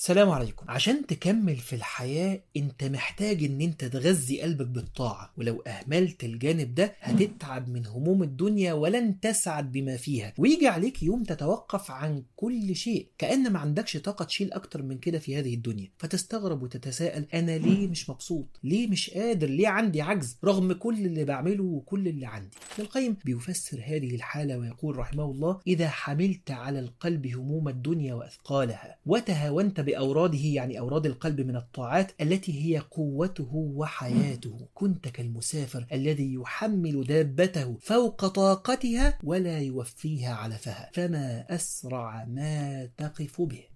السلام عليكم عشان تكمل في الحياة انت محتاج ان انت تغذي قلبك بالطاعة ولو اهملت الجانب ده هتتعب من هموم الدنيا ولن تسعد بما فيها ويجي عليك يوم تتوقف عن كل شيء كأن ما عندكش طاقة تشيل اكتر من كده في هذه الدنيا فتستغرب وتتساءل انا ليه مش مبسوط ليه مش قادر ليه عندي عجز رغم كل اللي بعمله وكل اللي عندي ابن القيم بيفسر هذه الحالة ويقول رحمه الله إذا حملت على القلب هموم الدنيا وأثقالها وتهاونت بأوراده يعني أوراد القلب من الطاعات التي هي قوته وحياته كنت كالمسافر الذي يحمل دابته فوق طاقتها ولا يوفيها علفها فما أسرع ما تقف به